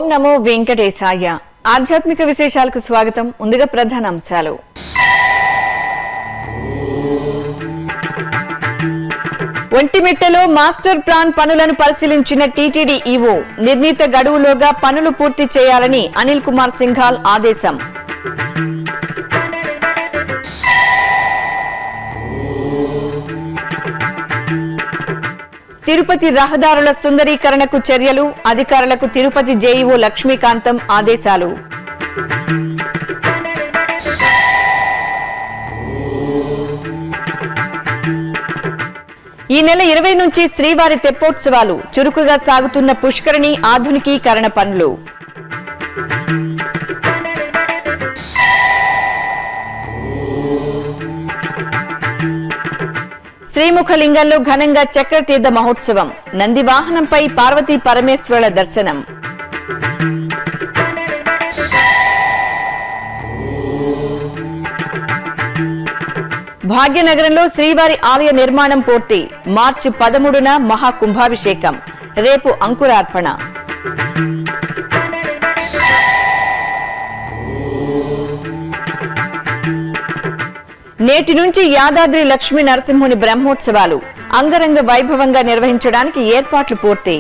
నమో వెంకటేశాయ ఆధ్యాత్మిక విశేషాలకు స్వాగతం ముందుగా ప్రధాన అంశాలు ఒంటిమిట్టలో మాస్టర్ ప్లాన్ పనులను పరిశీలించిన టీటీడీ ఈవో నిర్ణీత గడువులోగా పనులు పూర్తి చేయాలని అనిల్ కుమార్ సింఘాల్ ఆదేశం తిరుపతి రహదారుల సుందరీకరణకు చర్యలు అధికారులకు తిరుపతి జేఈఓ లక్ష్మీకాంతం ఆదేశాలు ఈ నెల ఇరవై నుంచి శ్రీవారి తెప్పోత్సవాలు చురుకుగా సాగుతున్న పుష్కరిణి ఆధునికీకరణ పనులు శ్రీముఖలింగంలో ఘనంగా చక్రతీర్థ మహోత్సవం నంది వాహనంపై పార్వతీ పరమేశ్వరుల దర్శనం భాగ్యనగరంలో శ్రీవారి ఆలయ నిర్మాణం పూర్తి మార్చి పదమూడున మహాకుంభాభిషేకం రేపు అంకురార్పణ నేటి నుంచి యాదాద్రి లక్ష్మీ నరసింహుని బ్రహ్మోత్సవాలు అంగరంగ వైభవంగా నిర్వహించడానికి ఏర్పాట్లు పూర్తి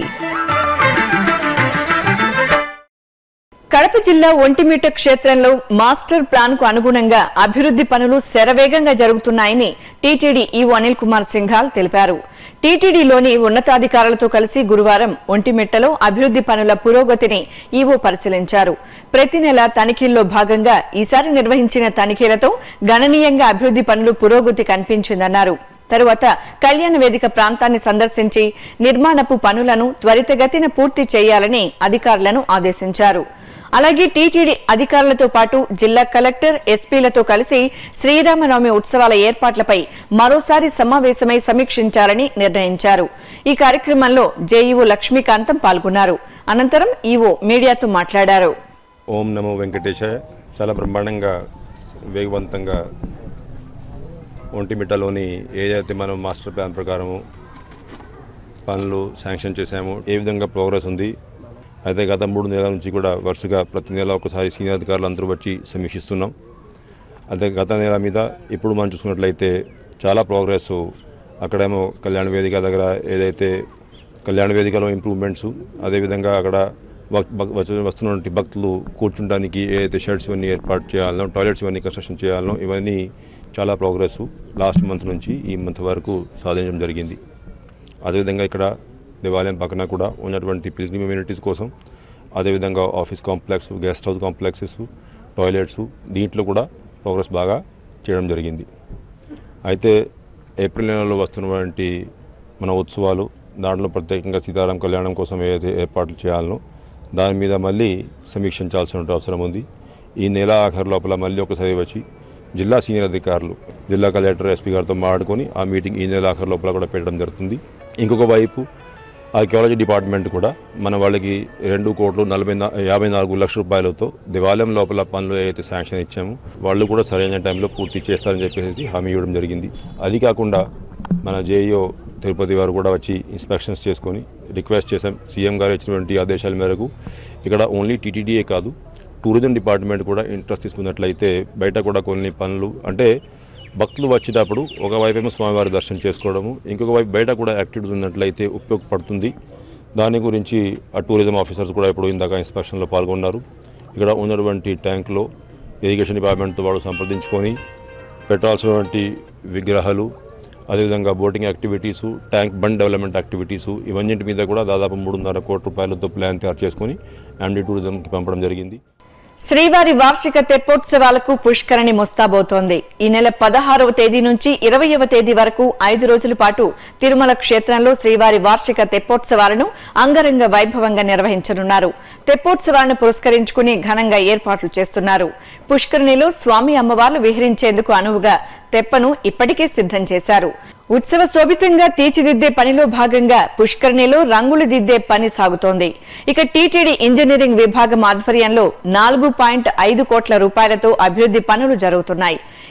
కడప జిల్లా ఒంటిమిట్ట క్షేత్రంలో మాస్టర్ ప్లాన్ కు అనుగుణంగా అభివృద్ధి పనులు శరవేగంగా జరుగుతున్నాయని టీటీడీ ఈవో అనిల్ కుమార్ సింఘాల్ తెలిపారు టీటీడీలోని ఉన్నతాధికారులతో కలిసి గురువారం ఒంటిమిట్టలో అభివృద్ధి పనుల పురోగతిని ఈవో పరిశీలించారు ప్రతి నెల తనిఖీల్లో భాగంగా ఈసారి నిర్వహించిన తనిఖీలతో గణనీయంగా అభివృద్ధి పనులు పురోగతి కనిపించిందన్నారు తరువాత కళ్యాణ వేదిక ప్రాంతాన్ని సందర్శించి నిర్మాణపు పనులను త్వరితగతిన పూర్తి చేయాలని అధికారులను ఆదేశించారు అలాగే టీటీడీ అధికారులతో పాటు జిల్లా కలెక్టర్ ఎస్పీలతో కలిసి శ్రీరామనవమి ఉత్సవాల ఏర్పాట్లపై మరోసారి సమావేశమై సమీక్షించాలని నిర్ణయించారు ఈ కార్యక్రమంలో జేఈఓ లక్ష్మీకాంతం పాల్గొన్నారు అనంతరం ఈవో మీడియాతో మాట్లాడారు ఓం నమో వెంకటేశాయ చాలా బ్రహ్మాండంగా వేగవంతంగా ఒంటిమిట్టలోని ఏదైతే మనం మాస్టర్ ప్లాన్ ప్రకారము పనులు శాంక్షన్ చేశామో ఏ విధంగా ప్రోగ్రెస్ ఉంది అయితే గత మూడు నెలల నుంచి కూడా వరుసగా ప్రతి నెల ఒకసారి సీనియర్ అధికారులు అందరూ వచ్చి సమీక్షిస్తున్నాం అయితే గత నెల మీద ఇప్పుడు మనం చూసుకున్నట్లయితే చాలా ప్రోగ్రెస్ అక్కడేమో కళ్యాణ వేదిక దగ్గర ఏదైతే కళ్యాణ వేదికలో ఇంప్రూవ్మెంట్స్ అదేవిధంగా అక్కడ భక్- భక్- వచ్చి- వస్తున్నటువంటి భక్తులు కూర్చుంటానికి ఏదైతే షెడ్స్ ఇవన్నీ ఏర్పాటు చేయాలనో టాయిలెట్స్ ఇవన్నీ కన్స్ట్రక్షన్ చేయాలనో ఇవన్నీ చాలా ప్రోగ్రెస్ లాస్ట్ మంత్ నుంచి ఈ మంత్ వరకు సాధించడం జరిగింది అదేవిధంగా ఇక్కడ దేవాలయం పక్కన కూడా ఉన్నటువంటి పిల్గ్రిమ్ ఇమ్యూనిటీస్ కోసం అదేవిధంగా office complex guest house complexes toilets దీంట్లో కూడా ప్రోగ్రెస్ బాగా చేయడం జరిగింది అయితే ఏప్రిల్ నెలలో వస్తున్నటువంటి మన ఉత్సవాలు దాంట్లో ప్రత్యేకంగా సీతారాం కళ్యాణం కోసం ఏదైతే ఏర్పాట్లు చేయాలనో దాని మీద మళ్ళీ సమీక్షించాల్సిన అవసరం ఉంది ఈ నెల ఆఖరు లోపల మళ్ళీ ఒకసారి వచ్చి జిల్లా సీనియర్ అధికారులు జిల్లా కలెక్టర్ ఎస్పీ గారితో మాట్లాడుకొని ఆ మీటింగ్ ఈ నెల ఆఖరు లోపల కూడా పెట్టడం జరుగుతుంది ఇంకొక వైపు ఆర్కియాలజీ డిపార్ట్మెంట్ కూడా మన వాళ్ళకి రెండు కోట్లు నలభై నా- యాభై నాలుగు లక్షల రూపాయలతో దేవాలయం లోపల పనులు ఏదైతే శాంక్షన్ ఇచ్చామో వాళ్ళు కూడా సరైన టైంలో పూర్తి చేస్తారని చెప్పేసి హామీ ఇవ్వడం జరిగింది అది కాకుండా మన జేఈఓ తిరుపతి వారు కూడా వచ్చి ఇన్స్పెక్షన్స్ చేసుకొని రిక్వెస్ట్ చేశాం సీఎం గారు ఇచ్చినటువంటి ఆదేశాల మేరకు ఇక్కడ ఓన్లీ టీటీడీఏ కాదు టూరిజం డిపార్ట్మెంట్ కూడా ఇంట్రెస్ట్ తీసుకున్నట్లయితే బయట కూడా కొన్ని పనులు అంటే భక్తులు వచ్చేటప్పుడు ఒకవైపు ఏమో స్వామివారి దర్శనం చేసుకోవడము ఇంకొక వైపు బయట కూడా యాక్టివిటీస్ ఉన్నట్లయితే ఉపయోగపడుతుంది దాని గురించి ఆ టూరిజం ఆఫీసర్స్ కూడా ఇప్పుడు ఇందాక ఇన్స్పెక్షన్లో పాల్గొన్నారు ఇక్కడ ఉన్నటువంటి ట్యాంక్లో ఇరిగేషన్ డిపార్ట్మెంట్తో వాళ్ళు సంప్రదించుకొని పెట్టాల్సినటువంటి విగ్రహాలు అదేవిధంగా boating activities tank bund development activities ఇవన్నింటి మీద కూడా దాదాపు మూడున్నర కోట్ల రూపాయలతో ప్లాన్ తయారు చేసుకొని యాండీ టూరిజంకి పంపడం జరిగింది శ్రీవారి వార్షిక తెప్పోత్సవాలకు పుష్కరణి ముస్తాబోతోంది ఈ నెల పదహారవ తేదీ నుంచి ఇరవయవ తేదీ వరకు ఐదు రోజుల పాటు తిరుమల క్షేత్రంలో శ్రీవారి వార్షిక తెప్పోత్సవాలను అంగరంగ వైభవంగా నిర్వహించనున్నారు తెప్పోత్సవాలను పురస్కరించుకుని ఘనంగా ఏర్పాట్లు చేస్తున్నారు పుష్కరిణిలో స్వామి అమ్మవార్లు విహరించేందుకు అనువుగా తెప్పను ఇప్పటికే సిద్ధం చేశారు ఉత్సవ శోభితంగా తీర్చిదిద్దే పనిలో భాగంగా పుష్కరిణిలో రంగులు దిద్దే పని సాగుతోంది ఇక టీటీడీ ఇంజనీరింగ్ విభాగం ఆధ్వర్యంలో నాలుగు పాయింట్ ఐదు కోట్ల రూపాయలతో అభివృద్ధి పనులు జరుగుతున్నాయి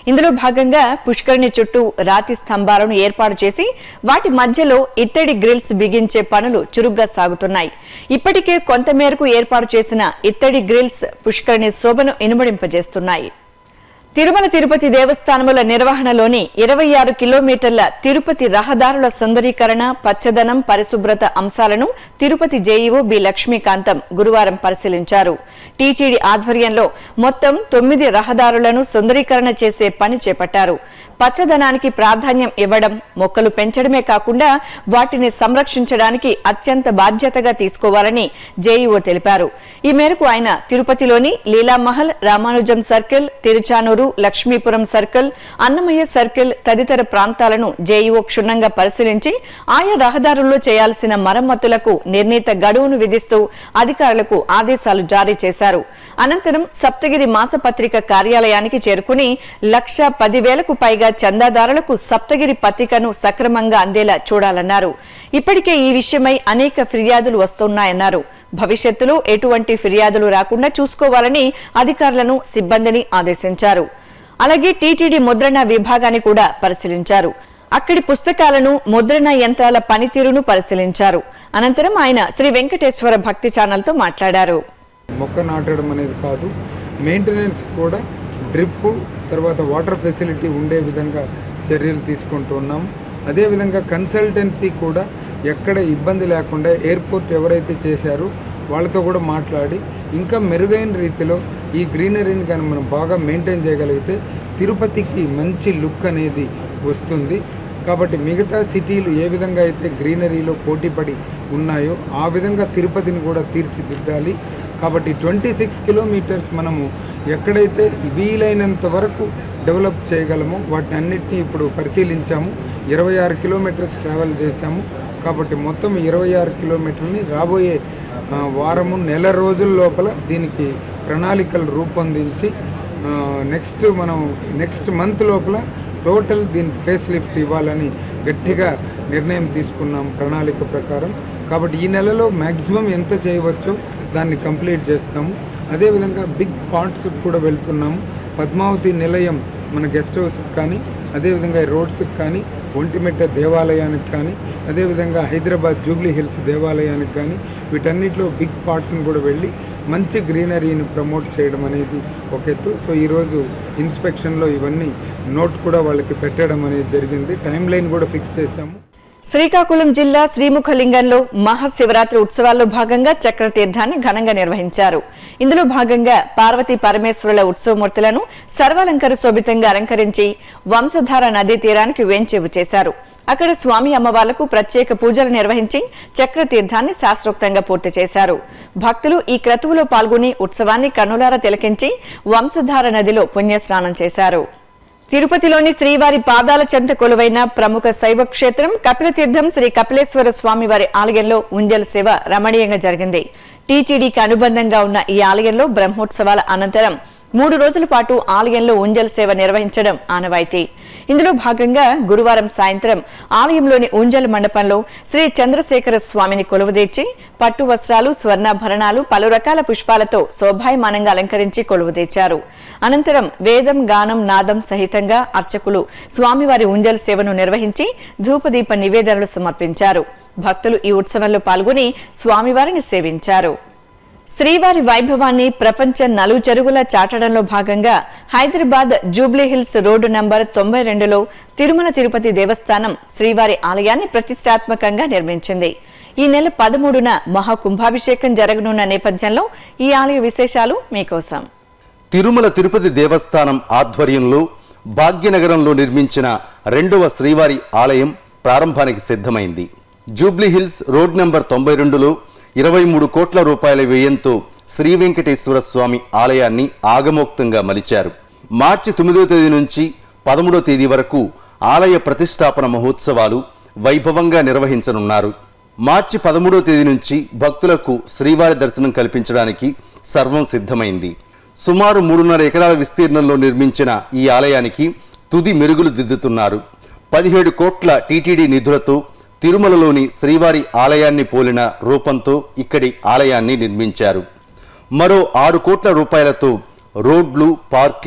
ఇందులో భాగంగా పుష్కరిణి చుట్టూ రాతి స్తంభాలను ఏర్పాటు చేసి వాటి మధ్యలో ఇత్తడి గ్రిల్స్ బిగించే పనులు చురుగ్గా సాగుతున్నాయి ఇప్పటికే కొంతమేరకు ఏర్పాటు చేసిన ఇత్తడి గ్రిల్స్ పుష్కరిణి శోభను ఇనుమడింపజేస్తున్నాయి తిరుమల తిరుపతి దేవస్థానముల నిర్వహణలోని ఇరవై ఆరు కిలోమీటర్ల తిరుపతి రహదారుల సుందరీకరణ పచ్చదనం పరిశుభ్రత అంశాలను తిరుపతి జేఈఓ బి లక్ష్మీకాంతం గురువారం పరిశీలించారు టీటీడీ ఆధ్వర్యంలో మొత్తం తొమ్మిది రహదారులను సుందరీకరణ చేసే పని చేపట్టారు పచ్చదనానికి ప్రాధాన్యం ఇవ్వడం మొక్కలు పెంచడమే కాకుండా వాటిని సంరక్షించడానికి అత్యంత బాధ్యతగా తీసుకోవాలని జేఈఓ తెలిపారు ఈ మేరకు ఆయన తిరుపతిలోని Leelamahal Ramanujam circle Tiruchanur Lakshmipuram circle Annamayya circle తదితర ప్రాంతాలను జేఈఓ క్షుణ్ణంగా పరిశీలించి ఆయా రహదారుల్లో చేయాల్సిన మరమ్మతులకు నిర్ణీత గడువును విధిస్తూ అధికారులకు ఆదేశాలు జారీ చేశారు అనంతరం సప్తగిరి మాసపత్రిక కార్యాలయానికి చేరుకుని లక్ష పదివేలకు పైగా చందాదారులకు సప్తగిరి పత్రికను సక్రమంగా అందేలా చూడాలన్నారు ఇప్పటికే ఈ విషయమై అనేక ఫిర్యాదులు వస్తున్నాయన్నారు భవిష్యత్తులో ఎటువంటి ఫిర్యాదులు రాకుండా చూసుకోవాలని అధికారులను సిబ్బందిని ఆదేశించారు అలాగే టీటీడీ ముద్రణ విభాగాన్ని కూడా పరిశీలించారు అక్కడి పుస్తకాలను ముద్రణ యంత్రాల పనితీరును పరిశీలించారు అనంతరం ఆయన శ్రీ వెంకటేశ్వర భక్తి ఛానల్తో మాట్లాడారు మొక్క నాటడం అనేది కాదు మెయింటెనెన్స్ కూడా డ్రిప్ తర్వాత వాటర్ ఫెసిలిటీ ఉండే విధంగా చర్యలు తీసుకుంటూ ఉన్నాం అదేవిధంగా కన్సల్టెన్సీ కూడా ఎక్కడ ఇబ్బంది లేకుండా ఎయిర్పోర్ట్ ఎవరైతే చేశారో వాళ్ళతో కూడా మాట్లాడి ఇంకా మెరుగైన రీతిలో ఈ గ్రీనరీని కానీ మనం బాగా మెయింటైన్ చేయగలిగితే తిరుపతికి మంచి లుక్ అనేది వస్తుంది కాబట్టి మిగతా సిటీలు ఏ విధంగా అయితే గ్రీనరీలో పోటీపడి ఉన్నాయో ఆ విధంగా తిరుపతిని కూడా తీర్చిదిద్దాలి కాబట్టి ట్వంటీ సిక్స్ కిలోమీటర్స్ మనము ఎక్కడైతే వీలైనంత వరకు డెవలప్ చేయగలమో వాటిని అన్నిటినీ ఇప్పుడు పరిశీలించాము ఇరవై ఆరు కిలోమీటర్స్ ట్రావెల్ చేశాము కాబట్టి మొత్తం ఇరవై ఆరు కిలోమీటర్ని రాబోయే ఆ, వారము నెల రోజుల లోపల దీనికి ప్రణాళికలు రూపొందించి నెక్స్ట్ మనం నెక్స్ట్ మంత్ లోపల టోటల్ దీని ఫేస్ లిఫ్ట్ ఇవ్వాలని గట్టిగా నిర్ణయం తీసుకున్నాం ప్రణాళిక ప్రకారం కాబట్టి ఈ నెలలో మ్యాక్సిమం ఎంత చేయవచ్చో దాన్ని కంప్లీట్ చేస్తాము అదేవిధంగా బిగ్ పార్ట్స్ కూడా వెళ్తున్నాము పద్మావతి నిలయం మన గెస్ట్ హౌస్కి కానీ అదేవిధంగా ఈ రోడ్స్కి కానీ ఒంటిమిట్ట దేవాలయానికి కానీ అదేవిధంగా హైదరాబాద్ జూబ్లీ హిల్స్ దేవాలయానికి కానీ వీటన్నిటిలో బిగ్ పార్ట్స్ని కూడా వెళ్ళి మంచి గ్రీనరీని ప్రమోట్ చేయడం అనేది ఒక ఎత్తు సో ఈరోజు ఇన్స్పెక్షన్లో ఇవన్నీ నోట్ కూడా వాళ్ళకి పెట్టడం అనేది జరిగింది టైం లైన్ కూడా ఫిక్స్ చేశాము శ్రీకాకుళం జిల్లా శ్రీముఖలింగంలో మహాశివరాత్రి ఉత్సవాల్లో భాగంగా చక్ర తీర్థాన్ని ఘనంగా నిర్వహించారు ఇందులో భాగంగా పార్వతీ పరమేశ్వరుల ఉత్సవమూర్తులను సర్వాలంకర శోభితంగా అలంకరించి వంశధార నదీ తీరానికి వేంచేవు చేశారు అక్కడ స్వామి అమ్మవార్లకు ప్రత్యేక పూజలు నిర్వహించి చక్ర తీర్థాన్ని శాస్త్రోక్తంగా పూర్తి చేశారు భక్తులు ఈ క్రతువులో పాల్గొని ఉత్సవాన్ని కన్నులారా తిలకించి వంశధార నదిలో పుణ్యస్నానం చేశారు తిరుపతిలోని శ్రీవారి పాదాల చెంత కొలువైన ప్రముఖ శైవ క్షేత్రం కపిలతీర్థం శ్రీ కపిలేశ్వర స్వామి వారి ఆలయంలో ఉంజల సేవ రమణీయంగా జరిగింది టీటీడీకి అనుబంధంగా ఉన్న ఈ ఆలయంలో బ్రహ్మోత్సవాల అనంతరం మూడు రోజుల పాటు ఆలయంలో ఉంజల్ సేవ నిర్వహించడం ఆనవాయితీ ఇందులో భాగంగా గురువారం సాయంత్రం ఆలయంలోని ఉంజల్ మండపంలో శ్రీ చంద్రశేఖర స్వామిని కొలువుదీర్చి పట్టు వస్త్రాలు స్వర్ణాభరణాలు పలు రకాల పుష్పాలతో శోభాయమానంగా అలంకరించి కొలువుదీర్చారు అనంతరం వేదం గానం నాదం సహితంగా అర్చకులు స్వామివారి ఉంజల్ సేవను నిర్వహించి ధూపదీప నివేదనలు సమర్పించారు భక్తులు ఈ ఉత్సవంలో పాల్గొని స్వామివారిని సేవించారు శ్రీవారి వైభవాన్ని ప్రపంచ నలుచెరుగులా చాటడంలో భాగంగా Hyderabad Jubilee Hills road number తొంభై రెండులో తిరుమల తిరుపతి దేవస్థానం శ్రీవారి ఆలయాన్ని ప్రతిష్టాత్మకంగా నిర్మించింది ఈ నెల పదమూడున మహాకుంభాభిషేకం జరగనున్న నేపథ్యంలో ఈ ఆలయ విశేషాలు మీకోసం తిరుమల తిరుపతి దేవస్థానం ఆధ్వర్యంలో భాగ్యనగరంలో నిర్మించిన రెండవ శ్రీవారి ఆలయం ప్రారంభానికి సిద్ధమైంది జూబ్లీ హిల్స్ రోడ్ నెంబర్ తొంభై రెండులో ఇరవై మూడు కోట్ల రూపాయల వ్యయంతో శ్రీ వెంకటేశ్వర స్వామి ఆలయాన్ని ఆగమోక్తంగా మలిచారు మార్చి తొమ్మిదో తేదీ నుంచి పదమూడో తేదీ వరకు ఆలయ ప్రతిష్టాపన మహోత్సవాలు వైభవంగా నిర్వహించనున్నారు మార్చి పదమూడో తేదీ నుంచి భక్తులకు శ్రీవారి దర్శనం కల్పించడానికి సర్వం సిద్ధమైంది సుమారు మూడున్నర ఎకరాల విస్తీర్ణంలో నిర్మించిన ఈ ఆలయానికి తుది మెరుగులు దిద్దుతున్నారు పదిహేడు కోట్ల టీటీడీ నిధులతో తిరుమలలోని శ్రీవారి ఆలయాన్ని పోలిన రూపంతో ఇక్కడి ఆలయాన్ని నిర్మించారు మరో ఆరు కోట్ల రూపాయలతో రోడ్లు పార్కింగ్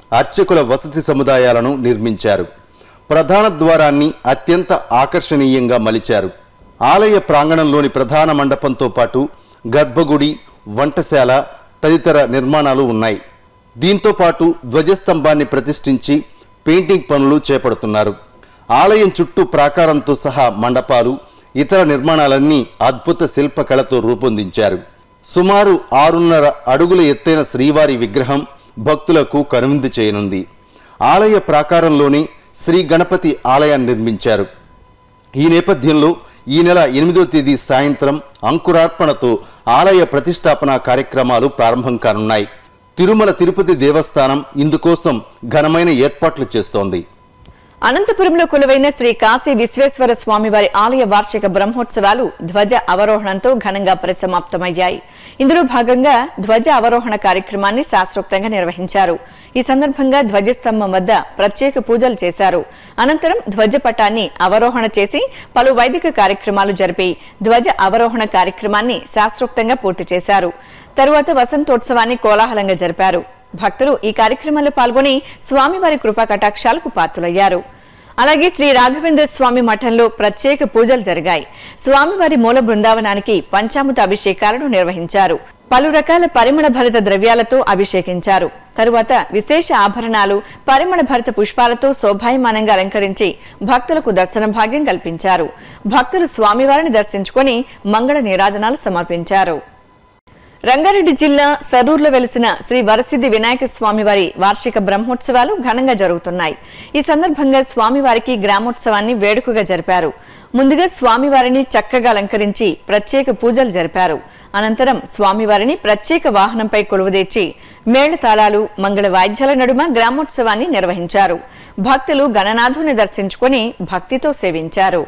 అర్చకుల వసతి సముదాయాలను నిర్మించారు ప్రధాన ద్వారాన్ని అత్యంత ఆకర్షణీయంగా మలిచారు ఆలయ ప్రాంగణంలోని ప్రధాన మండపంతో పాటు గర్భగుడి వంటశాల తదితర నిర్మాణాలు ఉన్నాయి దీంతో పాటు ధ్వజస్తంభాన్ని ప్రతిష్ఠించి పెయింటింగ్ పనులు చేపడుతున్నారు ఆలయం చుట్టూ ప్రాకారంతో సహా మండపాలు ఇతర నిర్మాణాలన్నీ అద్భుత శిల్పకళతో రూపొందించారు సుమారు ఆరున్నర అడుగుల ఎత్తైన శ్రీవారి విగ్రహం భక్తులకు కనువిందు చేయనుంది ఆలయ ప్రాకారంలోని శ్రీ గణపతి ఆలయాన్ని నిర్మించారు ఈ నేపథ్యంలో ఈ నెల ఎనిమిదో తేదీ సాయంత్రం అంకురార్పణతో ఆలయ ప్రతిష్టాపన కార్యక్రమాలు ప్రారంభం కానున్నాయి తిరుమల తిరుపతి దేవస్థానం ఇందుకోసం ఘనమైన ఏర్పాట్లు చేస్తోంది అనంతపురంలో కొలువైన శ్రీ కాశీ విశ్వేశ్వర స్వామివారి ఆలయ వార్షిక బ్రహ్మోత్సవాలు ధ్వజ అవరోహణంతో ఘనంగా పరిసమాప్తమయ్యాయి ఇందులో భాగంగా ధ్వజ అవరోహణ కార్యక్రమాన్ని శాస్త్రోక్తంగా నిర్వహించారు ఈ సందర్భంగా ధ్వజస్తంభం వద్ద ప్రత్యేక పూజలు చేశారు అనంతరం ధ్వజపటాన్ని అవరోహణ చేసి పలు వైదిక కార్యక్రమాలు జరిపి ధ్వజ అవరోహణ కార్యక్రమాన్ని శాస్త్రోక్తంగా పూర్తి చేశారు తరువాత వసంతోత్సవాన్ని కోలాహలంగా జరిపారు భక్తులు ఈ కార్యక్రమంలో పాల్గొని స్వామివారి కృపా కటాక్షాలకు పాత్రులయ్యారు అలాగే శ్రీ రాఘవేంద్ర స్వామి మఠంలో ప్రత్యేక పూజలు జరిగాయి స్వామివారి మూల బృందావనానికి పంచామృత అభిషేకాలను నిర్వహించారు పలు రకాల పరిమళ భరిత ద్రవ్యాలతో అభిషేకించారు తరువాత విశేష ఆభరణాలు పరిమళ భరిత పుష్పాలతో శోభాయమానంగా అలంకరించి భక్తులకు దర్శన భాగ్యం కల్పించారు భక్తులు స్వామివారిని దర్శించుకొని మంగళ నీరాజనాలు సమర్పించారు రంగారెడ్డి జిల్లా సరూర్లో వెలిసిన శ్రీ వరసిద్ధి వినాయక స్వామివారి వార్షిక బ్రహ్మోత్సవాలు ఘనంగా జరుగుతున్నాయి ఈ సందర్భంగా స్వామివారికి గ్రామోత్సవాన్ని వేడుకగా జరిపారు ముందుగా స్వామివారిని చక్కగా అలంకరించి ప్రత్యేక పూజలు జరిపారు అనంతరం స్వామివారిని ప్రత్యేక వాహనంపై కొలువుదీర్చి మేళతాళాలు మంగళ వాయిద్యాల నడుమ గ్రామోత్సవాన్ని నిర్వహించారు భక్తులు గణనాథుని దర్శించుకొని భక్తితో సేవించారు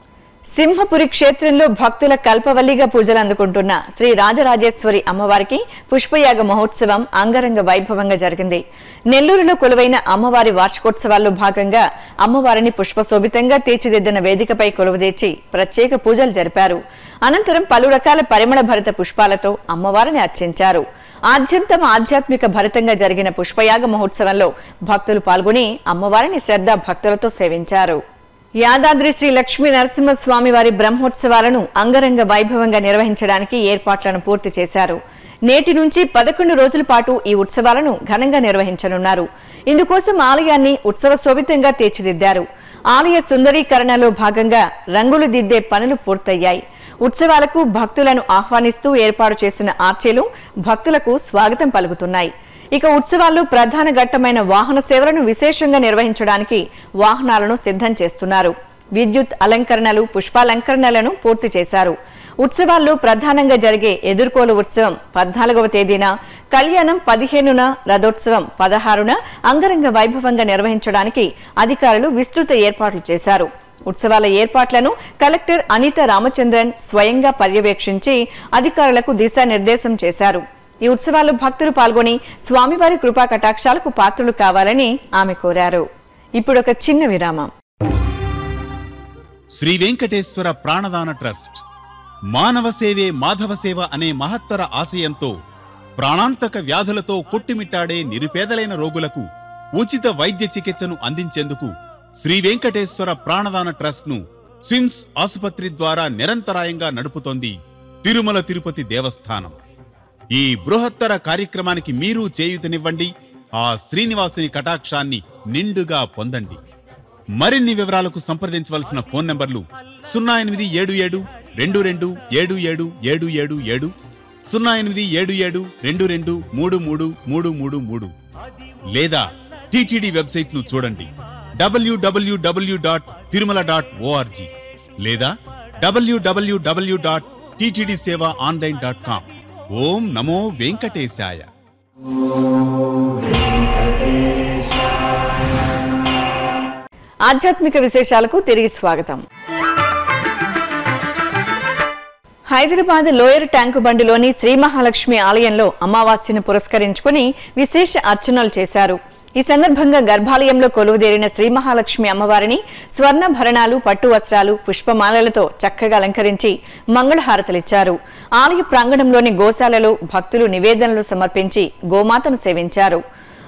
సింహపురి క్షేత్రంలో భక్తుల కల్పవల్లిగా పూజలు అందుకుంటున్న శ్రీ రాజరాజేశ్వరి అమ్మవారికి పుష్పయాగ మహోత్సవం అంగరంగ వైభవంగా జరిగింది నెల్లూరులో కొలువైన అమ్మవారి వార్షికోత్సవాల్లో భాగంగా అమ్మవారిని పుష్పశోభితంగా తీర్చిదిద్దిన వేదికపై కొలువుదీర్చి ప్రత్యేక పూజలు జరిపారు అనంతరం పలు రకాల పరిమళ భరిత పుష్పాలతో అమ్మవారిని అర్చించారు ఆద్యంతం ఆధ్యాత్మిక భరితంగా జరిగిన పుష్పయాగ మహోత్సవంలో భక్తులు పాల్గొని అమ్మవారిని శ్రద్ధ భక్తులతో సేవించారు యాదాద్రి శ్రీ లక్ష్మీ నరసింహస్వామి వారి బ్రహ్మోత్సవాలను అంగరంగ వైభవంగా నిర్వహించడానికి ఏర్పాట్లను పూర్తి చేశారు నేటి నుంచి పదకొండు రోజుల పాటు ఈ ఉత్సవాలను ఘనంగా నిర్వహించనున్నారు ఇందుకోసం ఆలయాన్ని ఉత్సవ శోభితంగా తీర్చిదిద్దారు ఆలయ సుందరీకరణలో భాగంగా రంగులు దిద్దే పనులు పూర్తయ్యాయి ఉత్సవాలకు భక్తులను ఆహ్వానిస్తూ ఏర్పాటు చేసిన ఆర్చీలు భక్తులకు స్వాగతం పలుకుతున్నాయి ఇక ఉత్సవాల్లో ప్రధాన ఘట్టమైన వాహన సేవలను విశేషంగా నిర్వహించడానికి వాహనాలను సిద్ధం చేస్తున్నారు విద్యుత్ అలంకరణలు పుష్పాలంకరణలను పూర్తి చేశారు ఉత్సవాల్లో ప్రధానంగా జరిగే ఎదుర్కోలు ఉత్సవం పద్నాలుగవ తేదీన కళ్యాణం పదిహేనున రథోత్సవం పదహారున అంగరంగ వైభవంగా నిర్వహించడానికి అధికారులు విస్తృత ఏర్పాట్లు చేశారు ఉత్సవాల ఏర్పాట్లను కలెక్టర్ అనిత రామచంద్రన్ స్వయంగా పర్యవేక్షించి అధికారులకు దిశానిర్దేశం చేశారు ఈ ఉత్సవాల్లో భక్తులు పాల్గొని స్వామివారి కృపా కటాక్షాలకు పాత్రులు కావాలని ఆమె కోరారు ఇప్పుడు ఒక చిన్న విరామం శ్రీ వెంకటేశ్వర ప్రాణదాన ట్రస్ట్ మానవ సేవే మాధవ సేవ అనే మహత్తర ఆశయంతో ప్రాణాంతక వ్యాధులతో కొట్టుమిట్టాడే నిరుపేదలైన రోగులకు ఉచిత వైద్య చికిత్సను అందించేందుకు శ్రీ వెంకటేశ్వర ప్రాణదాన ట్రస్ట్ ను స్విమ్స్ ఆసుపత్రి ద్వారా నిరంతరాయంగా నడుపుతోంది తిరుమల తిరుపతి దేవస్థానం ఈ బృహత్తర కార్యక్రమానికి మీరు చేయూతనివ్వండి ఆ శ్రీనివాసుని కటాక్షాన్ని నిండుగా పొందండి మరిన్ని వివరాలకు సంప్రదించవలసిన ఫోన్ నంబర్లు సున్నా ఎనిమిది ఏడు ఏడు రెండు రెండు ఏడు ఏడు ఏడు ఏడు ఏడు సున్నా ఎనిమిది ఏడు ఏడు రెండు రెండు మూడు మూడు మూడు మూడు మూడు లేదా టిటిడి వెబ్సైట్ ను చూడండి డబ్ల్యూడబ్ల్యూడబ్ల్యూ డాట్ తిరుమల డాట్ ఓఆర్జీ లేదా డబ్ల్యూడబ్ల్యూడబ్ల్యూ dot TTD seva online dot com ఓం నమో వెంకటేశాయ ఆధ్యాత్మిక విశేషాలకు తిరిగి స్వాగతం హైదరాబాద్ లోయర్ ట్యాంకు బండిలోని శ్రీ మహాలక్ష్మి ఆలయంలో అమావాస్యను పురస్కరించుకుని విశేష అర్చనలు చేశారు ఈ సందర్భంగా గర్భాలయంలో కొలువుదేరిన శ్రీ మహాలక్ష్మి అమ్మవారిని స్వర్ణభరణాలు పట్టు వస్త్రాలు పుష్పమాలలతో చక్కగా అలంకరించి మంగళహారతలిచ్చారు ఆలయ ప్రాంగణంలోని గోశాలలో భక్తులు నివేదనలు సమర్పించి గోమాతను సేవించారు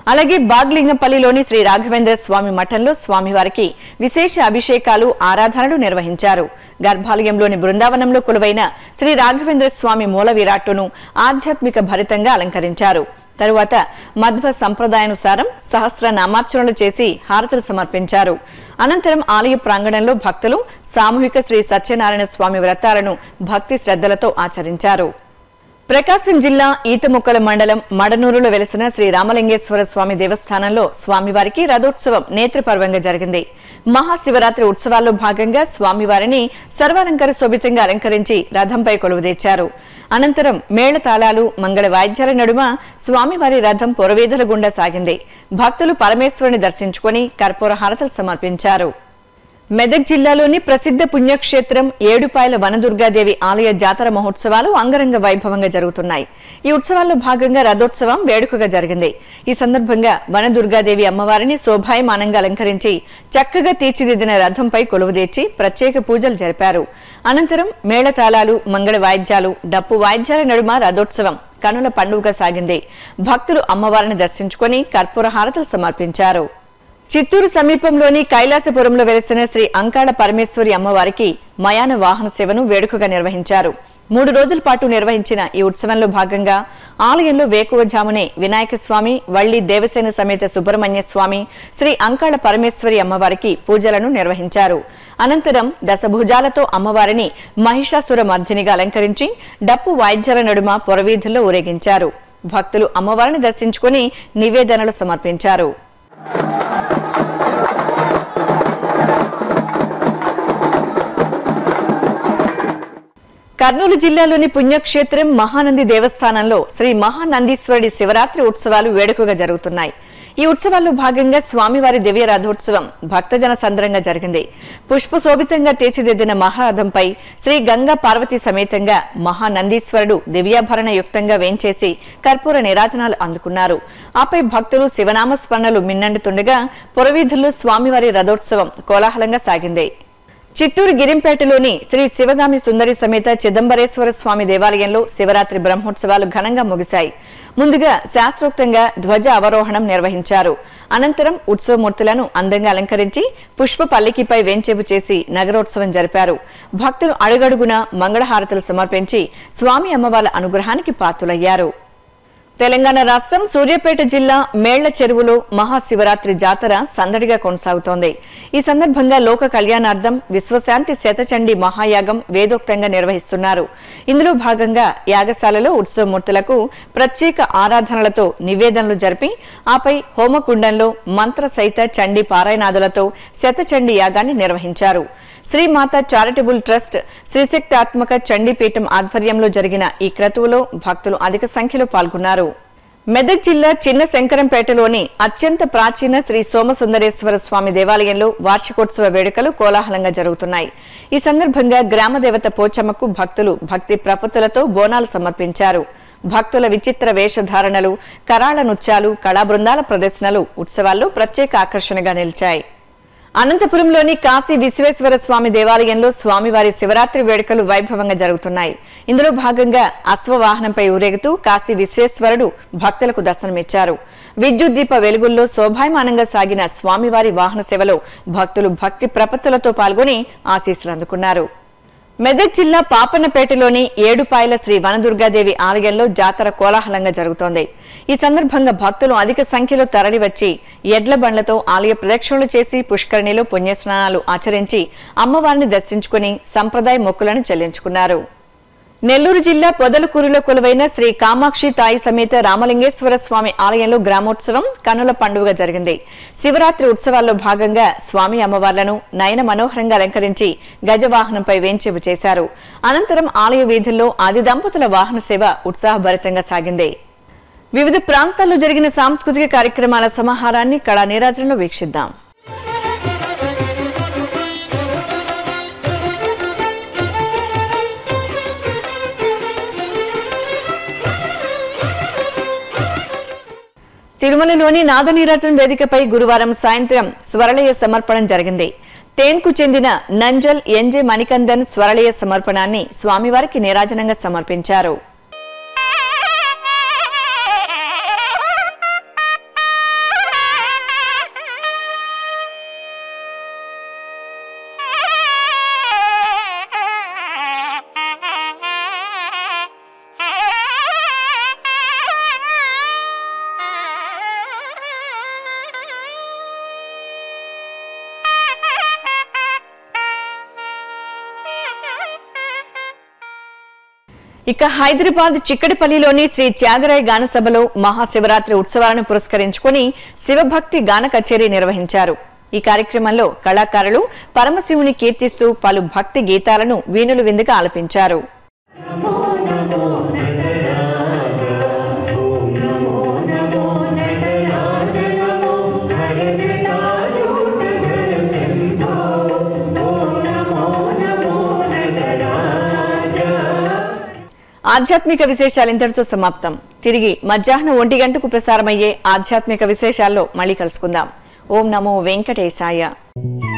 అలాగే బాగ్లింగంపల్లిలోని శ్రీ రాఘవేంద్ర స్వామి మఠంలో స్వామివారికి విశేష అభిషేకాలు ఆరాధనలు నిర్వహించారు గర్భాలయంలోని బృందావనంలో కొలువైన శ్రీ రాఘవేంద్ర స్వామి మూల విరాట్టును ఆధ్యాత్మిక భరితంగా అలంకరించారు తరువాత మధ్వ సంప్రదాయానుసారం సహస్ర నామార్చనలు చేసి హారతులు సమర్పించారు అనంతరం ఆలయ ప్రాంగణంలో భక్తులు సామూహిక శ్రీ సత్యనారాయణ స్వామి వ్రతాలను భక్తి శ్రద్ధలతో ఆచరించారు ప్రకాశం జిల్లా ఈతముక్కల మండలం మడనూరులో వెలిసిన శ్రీ రామలింగేశ్వర స్వామి దేవస్థానంలో స్వామివారికి రథోత్సవం నేత్రపర్వంగా జరిగింది మహాశివరాత్రి ఉత్సవాల్లో భాగంగా స్వామివారిని సర్వాలంకార శోభితంగా అలంకరించి రథంపై కొలువుదీర్చారు అనంతరం మేళతాళాలు మంగళ వాయిద్యాల నడుమ స్వామివారి రథం పొరవీధుల గుండా సాగింది భక్తులు పరమేశ్వరుని దర్శించుకుని కర్పూర హారతలు సమర్పించారు మెదక్ జిల్లాలోని ప్రసిద్ధ పుణ్యక్షేత్రం ఏడుపాయల వనదుర్గాదేవి ఆలయ జాతర మహోత్సవాలు అంగరంగ వైభవంగా జరుగుతున్నాయి ఈ ఉత్సవాల్లో భాగంగా రథోత్సవం వేడుకగా జరిగింది ఈ సందర్భంగా వనదుర్గాదేవి అమ్మవారిని శోభాయమానంగా అలంకరించి చక్కగా తీర్చిదిద్దిన రథంపై కొలువుదీర్చి ప్రత్యేక పూజలు జరిపారు అనంతరం మేళతాళాలు మంగళ వాయిద్యాలు డప్పు వాయిద్యాల నడుమ రథోత్సవం కనుల పండుగగా సాగింది భక్తులు అమ్మవారిని దర్శించుకుని కర్పూర హారతలు సమర్పించారు చిత్తూరు సమీపంలోని కైలాసపురంలో వెలిసిన శ్రీ అంకాళ పరమేశ్వరి అమ్మవారికి మయాన వాహన సేవను వేడుకగా నిర్వహించారు మూడు రోజుల పాటు నిర్వహించిన ఈ ఉత్సవంలో భాగంగా ఆలయంలో వేకువజామునే వినాయక స్వామి వల్లి దేవసేన సమేత సుబ్రహ్మణ్య స్వామి శ్రీ అంకాళ పరమేశ్వరి అమ్మవారికి పూజలను నిర్వహించారు అనంతరం దశభుజాలతో అమ్మవారిని మహిషాసుర మర్దినిగా అలంకరించి డప్పు వాయిద్యాల నడుమ పొరవీధుల్లో ఊరేగించారు భక్తులు అమ్మవారిని దర్శించుకుని నివేదనలు సమర్పించారు కర్నూలు జిల్లాలోని పుణ్యక్షేత్రం మహానంది దేవస్థానంలో శ్రీ మహానందీశ్వరుడి శివరాత్రి ఉత్సవాలు వేడుకగా జరుగుతున్నాయి ఈ ఉత్సవాల్లో భాగంగా స్వామివారి దివ్య రథోత్సవం భక్తజన సంద్రంగా జరిగింది పుష్పశోభితంగా తీర్చిదిద్దిన మహారథంపై శ్రీ గంగా పార్వతీ సమేతంగా మహానందీశ్వరుడు దివ్యాభరణ యుక్తంగా వేంచేసి కర్పూర నిరాజనాలు అందుకున్నారు ఆపై భక్తులు శివనామ స్మరణలు మిన్నండుతుండగా పురవీధుల్లో స్వామివారి రథోత్సవం కోలాహలంగా సాగింది చిత్తూరు గిరింపేటలోని శ్రీ శివగామి సుందరి సమేత చిదంబరేశ్వర స్వామి దేవాలయంలో శివరాత్రి బ్రహ్మోత్సవాలు ఘనంగా ముగిశాయి ముందుగా శాస్త్రోక్తంగా ధ్వజ అవరోహణం నిర్వహించారు అనంతరం ఉత్సవమూర్తులను అందంగా అలంకరించి పుష్ప పల్లికిపై వేంచేపు చేసి నగరోత్సవం జరిపారు భక్తులు అడుగడుగున మంగళహారతులు సమర్పించి స్వామి అమ్మవార్ల అనుగ్రహానికి పాత్రులయ్యారు తెలంగాణ రాష్ట్రం సూర్యాపేట జిల్లా మేళ్ల చెరువులో మహాశివరాత్రి జాతర సందడిగా కొనసాగుతోంది ఈ సందర్భంగా లోక కళ్యాణార్థం విశ్వశాంతి శతచండి మహాయాగం వేదోక్తంగా నిర్వహిస్తున్నారు ఇందులో భాగంగా యాగశాలలో ఉత్సవమూర్తులకు ప్రత్యేక ఆరాధనలతో నివేదనలు జరిపి ఆపై హోమకుండంలో మంత్ర సహిత చండీ పారాయణాదులతో శతచండి యాగాన్ని నిర్వహించారు శ్రీమాత చారిటబుల్ ట్రస్ట్ శ్రీశక్తాత్మక చండీపీఠం ఆధ్వర్యంలో జరిగిన ఈ క్రతువులో భక్తులు అధిక సంఖ్యలో పాల్గొన్నారు మెదక్ జిల్లా చిన్న శంకరంపేటలోని అత్యంత ప్రాచీన శ్రీ సోమసుందరేశ్వర స్వామి దేవాలయంలో వార్షికోత్సవ వేడుకలు కోలాహలంగా జరుగుతున్నాయి ఈ సందర్భంగా గ్రామ దేవత పోచమ్మకు భక్తులు భక్తి ప్రపత్తులతో బోనాలు సమర్పించారు భక్తుల విచిత్ర వేషధారణలు కరాళ నృత్యాలు కళా బృందాల ప్రదర్శనలు ఉత్సవాల్లో ప్రత్యేక ఆకర్షణగా నిలిచాయి అనంతపురంలోని కాశీ విశ్వేశ్వర స్వామి దేవాలయంలో స్వామివారి శివరాత్రి వేడుకలు వైభవంగా జరుగుతున్నాయి ఇందులో భాగంగా అశ్వవాహనంపై ఊరేగుతూ కాశీ విశ్వేశ్వరుడు భక్తులకు దర్శనమిచ్చారు విద్యుత్ దీప వెలుగుల్లో శోభాయమానంగా సాగిన స్వామివారి వాహన సేవలో భక్తులు భక్తి ప్రపత్తులతో పాల్గొని ఆశీస్సులు అందుకున్నారు మెదక్ జిల్లా పాపన్నపేటలోని ఏడుపాయల శ్రీ వనదుర్గాదేవి ఆలయంలో జాతర కోలాహలంగా జరుగుతోంది ఈ సందర్భంగా భక్తులు అధిక సంఖ్యలో తరలివచ్చి ఎడ్ల బండ్లతో ఆలయ ప్రదక్షిణలు చేసి పుష్కరిణిలో పుణ్యస్నానాలు ఆచరించి అమ్మవారిని దర్శించుకుని సంప్రదాయ మొక్కులను చెల్లించుకున్నారు నెల్లూరు జిల్లా పొదలకూరులో కొలువైన శ్రీ కామాక్షి తాయి సమేత రామలింగేశ్వర స్వామి ఆలయంలో గ్రామోత్సవం కనుల పండుగ జరిగింది శివరాత్రి ఉత్సవాల్లో భాగంగా స్వామి అమ్మవార్లను నయన మనోహరంగా అలంకరించి గజవాహనంపై వేంచేపు చేశారు అనంతరం ఆలయ వీధుల్లో ఆది దంపతుల వాహన సేవ ఉత్సాహభరితంగా సాగింది వివిధ ప్రాంతాల్లో జరిగిన సాంస్కృతిక కార్యక్రమాల సమాహారాన్ని కళా నీరాజనంలో వీక్షిద్దాం తిరుమలలోని నాదనీరాజన్ వేదికపై గురువారం సాయంత్రం స్వరలయ సమర్పణం జరిగింది తేన్కు చెందిన నంజల్ ఎన్జే మణికందన్ స్వరలయ సమర్పణాన్ని స్వామివారికి నీరాజనంగా సమర్పించారు ఇక హైదరాబాద్ చిక్కడిపల్లిలోని శ్రీ త్యాగరాయ గాన సభలో మహాశివరాత్రి ఉత్సవాలను పురస్కరించుకుని శివభక్తి గాన కచేరీ నిర్వహించారు ఈ కార్యక్రమంలో కళాకారులు పరమశివుని కీర్తిస్తూ పలు భక్తి గీతాలను వీణులు విందుగా ఆలపించారు ఆధ్యాత్మిక విశేషాలు ఇంతటితో సమాప్తం తిరిగి మధ్యాహ్నం ఒంటి గంటకు ప్రసారమయ్యే ఆధ్యాత్మిక విశేషాల్లో మళ్ళీ కలుసుకుందాం ఓం నమో వెంకటేశాయ